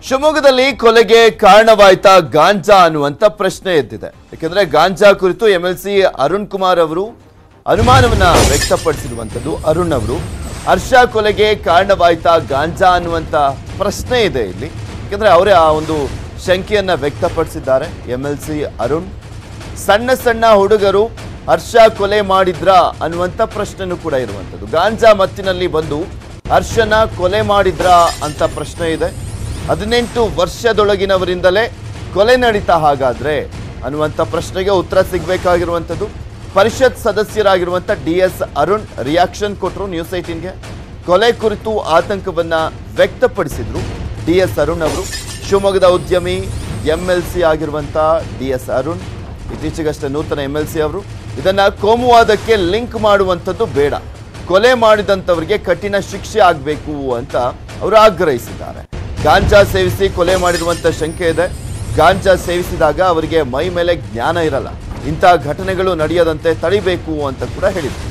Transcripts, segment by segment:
ಶಿವಮೊಗ್ಗದಲ್ಲಿ ಕೊಲೆಗೆ ಕಾರಣವಾಯ್ತಾ ಗಾಂಜಾ ಅನ್ನುವಂಥ ಪ್ರಶ್ನೆ ಎದ್ದಿದೆ ಯಾಕೆಂದ್ರೆ ಗಾಂಜಾ ಕುರಿತು M L C Arun Kumar ಅವರು ಅನುಮಾನವನ್ನ ವ್ಯಕ್ತಪಡಿಸಿರುವಂಥದ್ದು ಅರುಣ್ ಅವರು ಹರ್ಷ ಕೊಲೆಗೆ ಕಾರಣವಾಯ್ತಾ ಗಾಂಜಾ ಅನ್ನುವಂಥ ಪ್ರಶ್ನೆ ಇದೆ ಇಲ್ಲಿ ಯಾಕೆಂದ್ರೆ ಅವರೇ ಆ ಒಂದು ಶಂಕೆಯನ್ನ ವ್ಯಕ್ತಪಡಿಸಿದ್ದಾರೆ ಎಂ ಎಲ್ ಸಿ ಅರುಣ್ ಸಣ್ಣ ಸಣ್ಣ ಹುಡುಗರು ಹರ್ಷ ಕೊಲೆ ಮಾಡಿದ್ರಾ ಅನ್ನುವಂಥ ಪ್ರಶ್ನೆನೂ ಕೂಡ ಇರುವಂಥದ್ದು ಗಾಂಜಾ ಮತ್ತಿನಲ್ಲಿ ಬಂದು ಹರ್ಷನ ಕೊಲೆ ಮಾಡಿದ್ರಾ ಅಂತ ಪ್ರಶ್ನೆ ಇದೆ ಹದಿನೆಂಟು ವರ್ಷದೊಳಗಿನವರಿಂದಲೇ ಕೊಲೆ ನಡೀತಾ ಹಾಗಾದ್ರೆ ಅನ್ನುವಂಥ ಪ್ರಶ್ನೆಗೆ ಉತ್ತರ ಸಿಗಬೇಕಾಗಿರುವಂಥದ್ದು ಪರಿಷತ್ ಸದಸ್ಯರಾಗಿರುವಂಥ ಡಿ ಎಸ್ ಅರುಣ್ ರಿಯಾಕ್ಷನ್ ಕೊಟ್ಟರು ನ್ಯೂಸ್ ಏಟೀನ್ಗೆ ಕೊಲೆ ಕುರಿತು ಆತಂಕವನ್ನ ವ್ಯಕ್ತಪಡಿಸಿದ್ರು ಡಿ ಎಸ್ ಅರುಣ್ ಅವರು ಶಿವಮೊಗ್ಗದ ಉದ್ಯಮಿ ಎಂ ಎಲ್ ಸಿ ಆಗಿರುವಂಥ ಡಿ ಎಸ್ ಅರುಣ್ ಇತ್ತೀಚೆಗಷ್ಟೇ ನೂತನ ಎಂ ಎಲ್ ಸಿ ಅವರು ಇದನ್ನ ಕೋಮುವಾದಕ್ಕೆ ಲಿಂಕ್ ಮಾಡುವಂಥದ್ದು ಬೇಡ ಕೊಲೆ ಮಾಡಿದಂಥವರಿಗೆ ಕಠಿಣ ಶಿಕ್ಷೆ ಆಗಬೇಕು ಅಂತ ಅವರು ಆಗ್ರಹಿಸಿದ್ದಾರೆ ಗಾಂಜಾ ಸೇವಿಸಿ ಕೊಲೆ ಮಾಡಿರುವಂಥ ಶಂಕೆ ಇದೆ ಗಾಂಜಾ ಸೇವಿಸಿದಾಗ ಅವರಿಗೆ ಮೈ ಮೇಲೆ ಜ್ಞಾನ ಇರಲ್ಲ ಇಂತಹ ಘಟನೆಗಳು ನಡೆಯದಂತೆ ತಡಿಬೇಕು ಅಂತ ಕೂಡ ಹೇಳಿದರು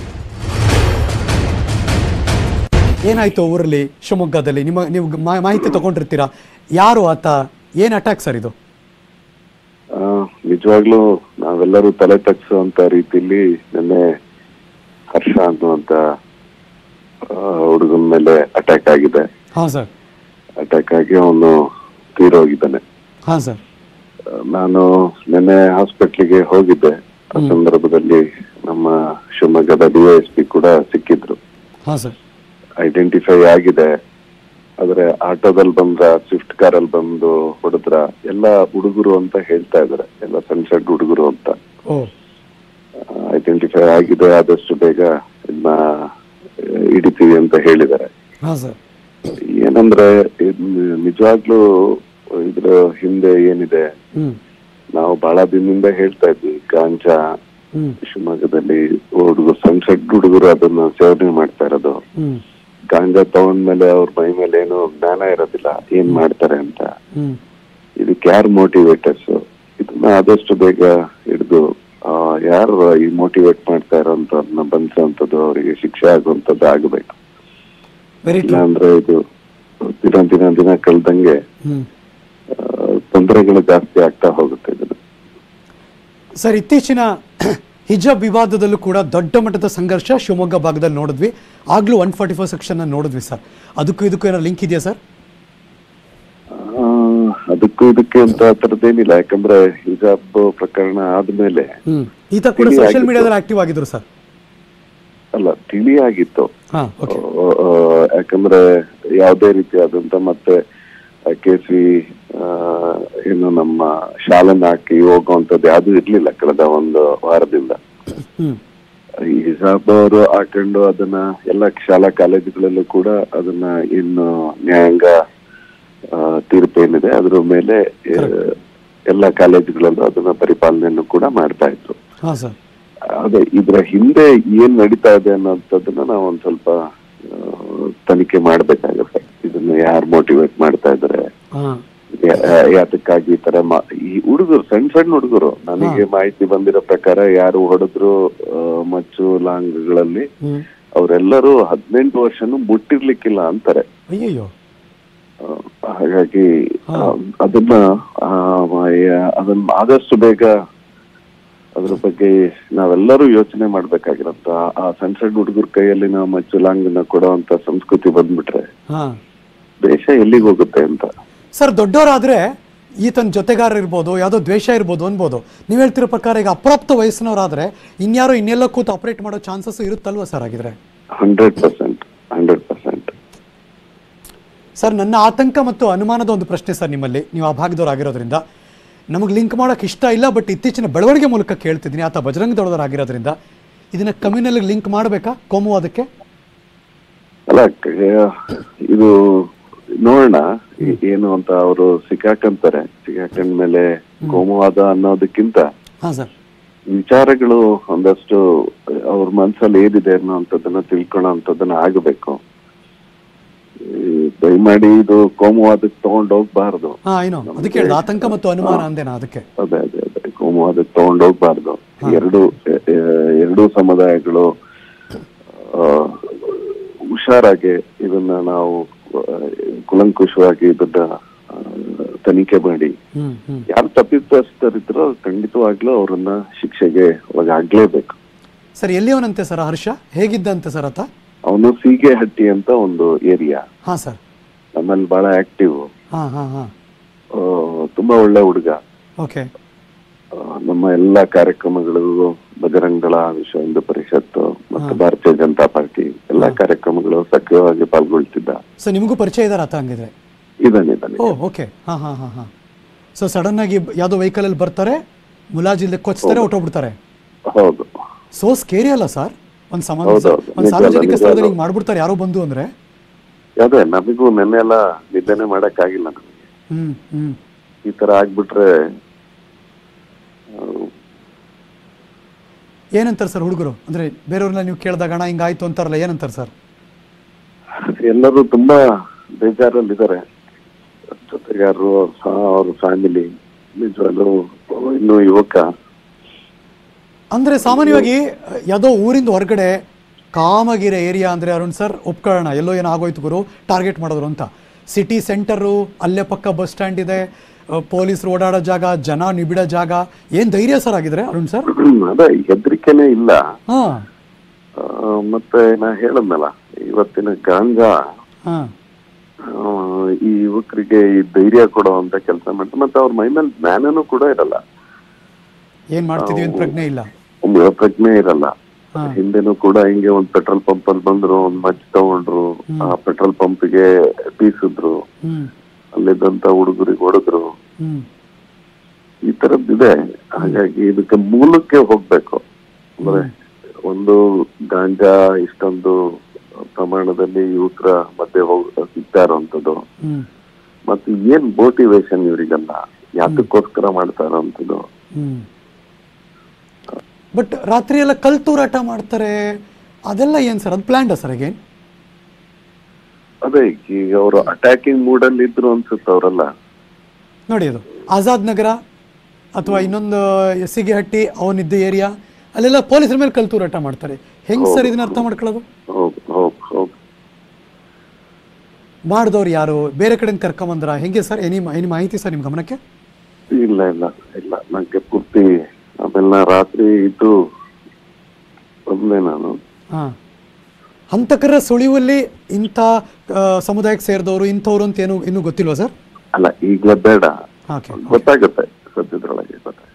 ಏನಾಯ್ತು ಊರಲ್ಲಿ ಶಿವಮೊಗ್ಗದಲ್ಲಿ ನಿಮ್ಮ ನೀವು ಮಾ- ಮಾಹಿತಿ ತಗೊಂಡಿರ್ತೀರಾ ಯಾರು ಆತ ಏನ್ ಅಟ್ಯಾಕ್ ಸರ್ ಇದು ಆ, ನಿಜವಾಗ್ಲೂ ನಾವೆಲ್ಲರೂ ತಲೆ ತಗ್ಸುವಂತ ರೀತಿಯಲ್ಲಿ ನಿನ್ನೆ ಹರ್ಷ ಅನ್ನುವಂತ ಹುಡುಗನ ಮೇಲೆ ಅಟ್ಯಾಕ್ ಆಗಿದೆ ಹಾ ಸರ್ ಅಟ್ಯಾಕ್ ಆಗಿ ಅವನು ತೀರೋಗಿದ್ದಾನೆ ಹಾ ಸರ್ ಆ, ನಾನು ನಿನ್ನೆ ಹಾಸ್ಪಿಟ್ಲಿಗೆ ಹೋಗಿದ್ದೆ ಆ ಸಂದರ್ಭದಲ್ಲಿ ನಮ್ಮ ಶಿವಮೊಗ್ಗದ ಡಿವೈಎಸ್ಪಿ ಕೂಡ ಸಿಕ್ಕಿದ್ರು ಹಾ ಸರ್ ಐಡೆಂಟಿಫೈ ಆಗಿದೆ ಆದ್ರೆ ಆಟೋದಲ್ಲಿ ಬಂದ್ರ ಸ್ವಿಫ್ಟ್ ಕಾರಲ್ಲಿ ಬಂದು ಹೊಡೆದ್ರ ಎಲ್ಲ ಹುಡುಗರು ಅಂತ ಹೇಳ್ತಾ ಇದಾರೆ ಎಲ್ಲ ಸಣ್ಣ ಸಣ್ಣ ಹುಡುಗರು ಅಂತ ಓ ಐಡೆಂಟಿಫೈ ಆಗಿದೆ ಆದಷ್ಟು ಬೇಗ ಇದನ್ನ ಹಿಡಿತೀವಿ ಅಂತ ಹೇಳಿದ್ದಾರೆ ಹಾ ಸರ್ ಏನಂದ್ರೆ ಇದ್ ನಿಜವಾಗ್ಲೂ ಇದ್ರ ಹಿಂದೆ ಏನಿದೆ ಹ್ಮ್ ನಾವು ಬಹಳ ದಿನದಿಂದ ಹೇಳ್ತಾ ಇದ್ವಿ ಗಾಂಜಾ ಹ್ಮ್ ಶಿವಮೊಗ್ಗದಲ್ಲಿ ಹುಡುಗರು ಸಣ್ಣ ಸಣ್ಣ ಹುಡುಗರು ಅದನ್ನ ಸೇವನೆ ಮಾಡ್ತಾ ಇರೋದು ಹ್ಮ್ ಗಾಂಜಾ ತಗೊಂಡ್ಮೇಲೆ ಅವ್ರ ಮೈ ಮೇಲೆ ಏನು ಜ್ಞಾನ ಇರೋದಿಲ್ಲ ಏನ್ ಮಾಡ್ತಾರೆ ಅಂತ ಹ್ಮ್ ಇದಕ್ಕೆ ಯಾರು ಮೋಟಿವೇಟರ್ಸ್ ಇದನ್ನ ಆದಷ್ಟು ಬೇಗ ಹಿಡಿದು ಯಾರು ಈ ಮೋಟಿವೇಟ್ ಮಾಡ್ತಾ ಇರೋಂಥವ್ರನ್ನ ಬಂಧಿಸುವಂಥದ್ದು ಅವರಿಗೆ ಶಿಕ್ಷೆ ಆಗುವಂಥದ್ದು ಆಗಬೇಕು ವೆರಿ ಟ್ರೂ ಇಲ್ಲಾಂದ್ರೆ ಇದು ದಿನ ದಿನ ದಿನ ಕಳೆದಂಗೆ ಹ್ಮ್ ತೊಂದರೆಗಳು ಜಾಸ್ತಿ ಆಗ್ತಾ ಹೋಗುತ್ತೆ ಇದನ್ನು ಸರ್ ಇತ್ತೀಚಿನ ಹಿಜಾಬ್ ವಿವಾದದಲ್ಲೂ ಕೂಡ ದೊಡ್ಡ ಮಟ್ಟದ ಸಂಘರ್ಷ ಶಿವಮೊಗ್ಗ ಭಾಗದಲ್ಲಿ ನೋಡಿದ್ವಿ ಆಗ್ಲೂ ಒನ್ ಫಾರ್ಟಿ ಫೋರ್ ಸೆಕ್ಷನ್ ನೋಡಿದ್ವಿ ಸರ್ ಅದಕ್ಕೂ ಇದಕ್ಕೂ ಏನೋ ಲಿಂಕ್ ಇದೆಯಾ ಸರ್ ಆ, ಅದಕ್ಕೂ ಇದಕ್ಕೆ ಅಂತ ಥರದ್ದೇನಿಲ್ಲ ಯಾಕಂದ್ರೆ ಹಿಜಾಬ್ ಪ್ರಕರಣ ಆದ್ಮೇಲೆ ಹ್ಮ್ ಈತ ಕೂಡ ತಿಳಿ ಸೋಷಿಯಲ್ ಆಗಿತ್ತು. ಮೀಡಿಯಾದಲ್ಲಿ ಆಕ್ಟಿವ್ ಆಗಿದ್ರು ಸರ್ ಅಲ್ಲ ತಿಳಿಯಾಗಿತ್ತು ಹಾ ಓಕೆ ಆ, ಆ, ಯಾಕಂದ್ರೆ ಯಾವುದೇ ರೀತಿಯಾದಂತ ಮತ್ತೆ ಕೇಸಿ ಏನು ನಮ್ಮ ಶಾಲೆನ ಹಾಕಿ ಹೋಗುವಂತದ್ದು ಯಾವ್ದು ಇರ್ಲಿಲ್ಲ ಕಳೆದ ಒಂದು ವಾರದಿಂದ ಹ್ಮ್ ಈ ಹಿಸಾಬ್ ಅವರು ಹಾಕೊಂಡು ಅದನ್ನ ಎಲ್ಲ ಶಾಲಾ ಕಾಲೇಜುಗಳಲ್ಲೂ ಕೂಡ ಅದನ್ನ ಇನ್ನು ನ್ಯಾಯಾಂಗ ಆ, ತೀರ್ಪು ಏನಿದೆ ಅದ್ರ ಮೇಲೆ ಆ, ಎಲ್ಲ ಕಾಲೇಜುಗಳಲ್ಲೂ ಅದನ್ನ ಪರಿಪಾಲನೆಯನ್ನು ಕೂಡ ಮಾಡ್ತಾ ಇದ್ರು ಹಾ ಸರ್ ಅದೇ ಇದ್ರ ಹಿಂದೆ ಏನ್ ನಡೀತಾ ಇದೆ ಅನ್ನೋಂಥದ್ದನ್ನ ನಾವು ಒಂದ್ ಸ್ವಲ್ಪ ಆ, ತನಿಖೆ ಮಾಡ್ಬೇಕಾಗತ್ತೆ ಇದನ್ನ ಯಾರು ಮೋಟಿವೇಟ್ ಮಾಡ್ತಾ ಇದಾರೆ ಹಾ ಯಾ- ಯಾತಕ್ಕಾಗಿ ಈ ತರ ಮಾ- ಈ ಹುಡುಗರು ಸಣ್ಣ ಸಣ್ಣ ಹುಡುಗರು ನನಗೆ ಮಾಹಿತಿ ಬಂದಿರೋ ಪ್ರಕಾರ ಯಾರು ಹೊಡೆದ್ರು ಆ, ಮಚ್ಚು ಲಾಂಗ್ಗಳಲ್ಲಿ ಹ್ಮ್ ಅವರೆಲ್ಲರೂ ಹದಿನೆಂಟು ವರ್ಷನೂ ಮುಟ್ಟಿರ್ಲಿಕ್ಕಿಲ್ಲ ಅಂತಾರೆ ಅಯ್ಯಯ್ಯೋ ಆ, ಹಾಗಾಗಿ ಹಾ. ಆ, ಅದನ್ನ ಆ, ಯ- ಅದನ್ನ ಆದಷ್ಟು ಬೇಗ ಅದ್ರ ಬಗ್ಗೆ ನಾವೆಲ್ಲರೂ ಯೋಚನೆ ಮಾಡ್ಬೇಕಾಗಿರತ್ತ ಆ ಸಣ್ಣ ಸಣ್ಣ ಹುಡುಗರ ಕೈಯಲ್ಲಿ ನಾವು ಮಚ್ಚು ಲಾಂಗನ್ನ ಕೊಡುವಂತ ಸಂಸ್ಕೃತಿ ಬಂದ್ಬಿಟ್ರೆ ಹಾ ದೇಶ ಎಲ್ಲಿಗೆ ಹೋಗುತ್ತೆ ಅಂತ ಸರ್ ದೊಡ್ಡವರಾದ್ರೆ ಈತನ ಜೊತೆಗಾರ ಇರ್ಬೋದು ಯಾವುದೋ ದ್ವೇಷ ಇರ್ಬೋದು ಅನ್ಬೋದು ನೀವು ಹೇಳ್ತಿರೋ ಪ್ರಕಾರ ಈಗ ಅಪ್ರಾಪ್ತ ವಯಸ್ಸಿನವರಾದ್ರೆ ಇನ್ಯಾರೋ ಇನ್ನೆಲ್ಲ ಕೂತು ಆಪರೇಟ್ ಮಾಡೋ ಚಾನ್ಸಸ್ ಇರುತ್ತಲ್ವಾ ಸರ್ ಆಗಿದ್ರೆ hundred percent hundred percent sir ನನ್ನ ಆತಂಕ ಮತ್ತು ಅನುಮಾನದ ಒಂದು ಪ್ರಶ್ನೆ ಸರ್ ನಿಮ್ಮಲ್ಲಿ ನೀವು ಆ ಭಾಗದವ್ರು ಆಗಿರೋದ್ರಿಂದ ನಮಗೆ ಲಿಂಕ್ ಮಾಡೋಕೆ ಇಷ್ಟ ಇಲ್ಲ ಬಟ್ ಇತ್ತೀಚಿನ ಬೆಳವಣಿಗೆ ಮೂಲಕ ಕೇಳ್ತಿದ್ದೀನಿ ಆತ ಬಜರಂಗ ದಳದವರಾಗಿರೋದ್ರಿಂದ ಇದನ್ನ ಕಮ್ಯುನಲ್ ಲಿಂಕ್ ಮಾಡಬೇಕಾ ಕೋಮುವಾದಕ್ಕೆ ಅಲ್ಲ ಕ- ಇದು ನೋಡೋಣ ಈ- ಏನು ಅಂತ ಅವರು ಸಿಕ್ಕಾಕಂತಾರೆ ಸಿಕ್ಕಾಕೊಂಡ ಮೇಲೆ ಕೋಮುವಾದ ಅನ್ನೋದಕ್ಕಿಂತ ಹಾಂ ಸರ್ ವಿಚಾರಗಳು ಒಂದಷ್ಟು ಅವ್ರ ಮನ್ಸಲ್ಲಿ ಏನಿದೆ ಅನ್ನೋಂಥದ್ದನ್ನ ತಿಳ್ಕೊಳ್ಳೋ ಅಂತದನ್ನ ಆಗಬೇಕು ಈ ದಯಮಾಡಿ ಇದು ಕೋಮುವಾದಕ್ಕೆ ತಗೊಂಡ್ ಹೋಗ್ಬಾರ್ದು ಹಾಂ ಏನೋ ಅದಕ್ಕೆ ಹೇಳಿದ ಆತಂಕ ಮತ್ತು ಅನುಮಾನ ಅಂದೇನಾ ಅದಕ್ಕೆ ಅದೇ ಅದೇ ಅದೇ ಕೋಮುವಾದಕ್ಕೆ ತಗೊಂಡ್ ಹೋಗ್ಬಾರ್ದು ಎರಡು ಎ- ಎ- ಎರಡೂ ಸಮುದಾಯಗಳು ಆ, ಹುಷಾರಾಗಿ ಇದನ್ನ ನಾವು ಆ, ಕುಲಂಕುಷವಾಗಿ ಇದನ್ನ ಆ, ತನಿಖೆ ಮಾಡಿ ಹ್ಮ್ ಹ್ಮ್ ಯಾರು ತಪ್ಪಿತಸ್ಥರಿದ್ರೋ ಖಂಡಿತವಾಗ್ಲೂ ಅವರನ್ನ ಶಿಕ್ಷೆಗೆ ಒಳಗಾಗ್ಲೇಬೇಕು ಸರ್ ಎಲ್ಲಿಯವನಂತೆ ಸರ್ ಹರ್ಷ ಹೇಗಿದ್ದಂತೆ ಸರ್ ಆತ ಅವನು ಸೀಗೆಹಟ್ಟಿ ಅಂತ ಒಂದು ಏರಿಯಾ ಹಾಂ ಸರ್ ನಮ್ಮಲ್ಲಿ ಬಹಳ ಆಕ್ಟಿವ್ ಹಾಂ ಹಾಂ ಹಾಂ ತುಂಬಾ ಒಳ್ಳೆ ಹುಡುಗ ಓಕೆ ಆ, ನಮ್ಮ ಎಲ್ಲಾ ಕಾರ್ಯಕ್ರಮಗಳಿಗೂ ಬಜರಂಗಳ ವಿಶ್ವ ಹಿಂದೂ ಪರಿಷತ್ ಮತ್ತು ಭಾರತೀಯ ಜನತಾ ಪಾರ್ಟಿ ಎಲ್ಲಾ ಕಾರ್ಯಕ್ರಮಗಳು ಸಕ್ರಿಯವಾಗಿ ಪಾಲ್ಗೊಳ್ತಿದ್ದ ಸೊ ನಿಮಗೂ ಪರಿಚಯ ಇದ್ದಾರೆ ಆತ ಹಂಗಿದ್ರೆ ಇದಾನೆ ಇದಾನೆ ಓ ಓಕೆ ಹಾಂ ಹಾಂ ಹಾಂ ಹಾಂ ಸೊ ಸಡನ್ ಆಗಿ ಯಾವುದೋ ವೆಹಿಕಲಲ್ಲಿ ಬರ್ತಾರೆ ಮುಲಾಜಿಲ್ದೆ ಕೊಚ್ತಾರೆ ಹೊಟ್ಟೋಗ್ಬಿಡ್ತಾರೆ ಹೌದು ಸೋ ಸ್ಕೇರಿ ಅಲ್ಲ ಸರ್ ಒಂದು ಸಮ ಹೌದು, ಹೌದು. ಒಂದು ನಿಜ ಸಾರ್ವಜನಿಕ ಅಲ್ಲ, ನಿಜ ಸ್ಥಳದಲ್ಲಿ ಅಲ್ಲ. ಹಿಂಗೆ ಮಾಡ್ಬಿಡ್ತಾರೆ ಯಾರೋ ಬಂದು ಅಂದ್ರೆ ಅದೇ ನಮಗೂ ನೆನ್ನೆ ಎಲ್ಲ ನಿದ್ದೆನೆ ಮಾಡಕ್ ಆಗಿಲ್ಲ ನಮಗೆ ಹ್ಮ್ ಹ್ಮ್ ಈ ತರ ಆಗ್ಬಿಟ್ರೆ ಆ, ಏನಂತಾರೆ ಸರ್ ಹುಡುಗರು ಅಂದ್ರೆ ಬೇರೆಯವ್ರನ್ನ ನೀವು ಕೇಳಿದಾಗ ಅಣ್ಣ ಹಿಂಗಾಯ್ತು ಅಂತಾರಲ್ಲ ಏನಂತಾರೆ ಸರ್ ಎಲ್ಲರೂ ತುಂಬಾ ಬೇಜಾರಲ್ಲಿದ್ದಾರೆ ಜೊತೆಗೆ ಯಾರು ಅವ್ರ ಫ್ಯಾಮಿಲಿ ನಿಜವಾಗ್ಲೂ ಇನ್ನು ಯುವಕ ಅಂದ್ರೆ ಸಾಮಾನ್ಯವಾಗಿ ಯಾವುದೋ ಊರಿಂದ ಹೊರಗಡೆ ಕಾಮಗಿರ ಏರಿಯಾ ಅಂದ್ರೆ ಅರುಣ್ ಸರ್ ಒಪ್ಕೊಳ್ಳೋಣ ಎಲ್ಲೋ ಏನೋ ಆಗೋಯ್ತು ಗುರು ಟಾರ್ಗೆಟ್ ಮಾಡಿದ್ರು ಅಂತ ಸಿಟಿ ಸೆಂಟರು ಅಲ್ಲೇ ಪಕ್ಕ ಬಸ್ ಸ್ಟ್ಯಾಂಡ್ ಇದೆ ಪೊಲೀಸರು ಓಡಾಡೋ ಜಾಗ ಜನ ನಿಬಿಡೋ ಜಾಗ ಏನ್ ಧೈರ್ಯ ಸರ್ ಆಗಿದ್ರೆ ಅರುಣ್ ಸರ್ ಅದೇ ಹೆದರಿಕೆನೆ ಇಲ್ಲ ಹಾ ಆ, ಮತ್ತೆ ನಾ ಹೇಳದ್ನಲ್ಲ ಇವತ್ತಿನ ಗಾಂಜಾ ಹಾ ಆ, ಈ ಯುವಕರಿಗೆ ಈ ಧೈರ್ಯ ಕೊಡುವಂತ ಕೆಲಸ ಮಾಡ್ತಾರೆ ಮತ್ತೆ ಅವ್ರ ಮೈ ಮೇಲೆ ಜ್ಞಾನನೂ ಕೂಡ ಇರಲ್ಲ ಏನ್ ಮಾಡ್ತಿದೀವಿ ಅಂತ ಪ್ರಜ್ಞೆ ಇಲ್ಲ ಒಂದು ಪ್ರಜ್ಞೆ ಇರಲ್ಲ ಹಿಂದೆನೂ ಕೂಡ ಹಿಂಗೆ ಒಂದ್ ಪೆಟ್ರೋಲ್ ಪಂಪ್ ಅಲ್ಲಿ ಬಂದ್ರು ಒಂದ್ ಮಚ್ ತಗೊಂಡ್ರು ಆ ಪೆಟ್ರೋಲ್ ಪಂಪ್ಗೆ ಬೀಸಿದ್ರು ಹ್ಮ್ ಅಲ್ಲಿದ್ದಂತ ಹುಡುಗರಿಗೆ ಹೊಡೆದ್ರು ಹ್ಮ್ ಈ ತರದ್ದಿದೆ ಹಾಗಾಗಿ ಇದಕ್ಕೆ ಮೂಲಕ್ಕೆ ಹೋಗ್ಬೇಕು ಅಂದ್ರೆ ಒಂದು ಗಾಂಜಾ ಇಷ್ಟೊಂದು ಪ್ರಮಾಣದಲ್ಲಿ ಯುವಕರ ಮಧ್ಯೆ ಹೋಗ್ ಸಿಗ್ತಾ ಇರೋಂಥದ್ದು ಹ್ಮ್ ಮತ್ತೆ ಏನ್ ಮೋಟಿವೇಶನ್ ಇವರಿಗೆಲ್ಲ ಯಾತಕ್ಕೋಸ್ಕರ ಮಾಡ್ತಾ ಇರೋಂಥದ್ದು ಹ್ಮ್ ಬಟ್ ರಾತ್ರಿ ಎಲ್ಲ ಕಲ್ ತೂರಾಟ ಮಾಡ್ತಾರೆ ಅದೆಲ್ಲ ಏನ್ ಸರ್ ಅದು ಪ್ಲಾನ್ಡ ಸರ್ ಅಗೇನ್ ಅದೇ ಈಗ ಅವರು ಅಟ್ಯಾಕಿಂಗ್ ಮೂಡ್ ಅಲ್ಲಿ ಇದ್ರು ಅನ್ಸುತ್ತೆ ಅವರೆಲ್ಲ ನೋಡಿ ಅದು ಆಜಾದ್ ನಗರ ಅಥವಾ ಇನ್ನೊಂದು ಎಸ್ಸಿಗೆ ಹಟ್ಟಿ ಅವನಿದ್ದ ಏರಿಯಾ ಅಲ್ಲೆಲ್ಲ ಪೊಲೀಸರ ಮೇಲೆ ಕಲ್ ತೂರಾಟ ಮಾಡ್ತಾರೆ ಹೆಂಗ್ ಸರ್ ಇದನ್ನ ಅರ್ಥ ಮಾಡ್ಕೊಳ್ಳೋದು ಹೋಗ್ ಹೋಗ್ ಹೋಗ್ ಮಾಡಿದವ್ರು ಯಾರು ಬೇರೆ ಕಡೆಯಿಂದ ಕರ್ಕೊಂಬಂದ್ರ ಹೆಂಗೆ ಸರ್ ಎನಿ ಎನಿ ಮಾಹಿತಿ ಸರ್ ನಿಮ್ಮ ಗಮನಕ್ಕೆ ಇಲ್ಲ ಇಲ್ಲ ಇಲ್ಲ ನಂಗೆ ಪೂರ್ತಿ ಆಮೇಲೆ ನಾ ರಾತ್ರಿ ಇದ್ದು ಬಂದೆ ನಾನು ಹಾ ಹಂತಕರ ಸುಳಿವಲ್ಲಿ ಇಂಥ ಆ, ಸಮುದಾಯಕ್ಕೆ ಸೇರಿದವರು ಇಂಥವ್ರು ಅಂತ ಏನು ಇನ್ನೂ ಗೊತ್ತಿಲ್ವಾ ಸರ್ ಅಲ್ಲ ಈಗಲೇ ಬೇಡ ಓಕೆ ಗೊತ್ತಾಗುತ್ತೆ ಸದ್ಯದ್ರೊಳಗೆ ಗೊತ್ತಾಗುತ್ತೆ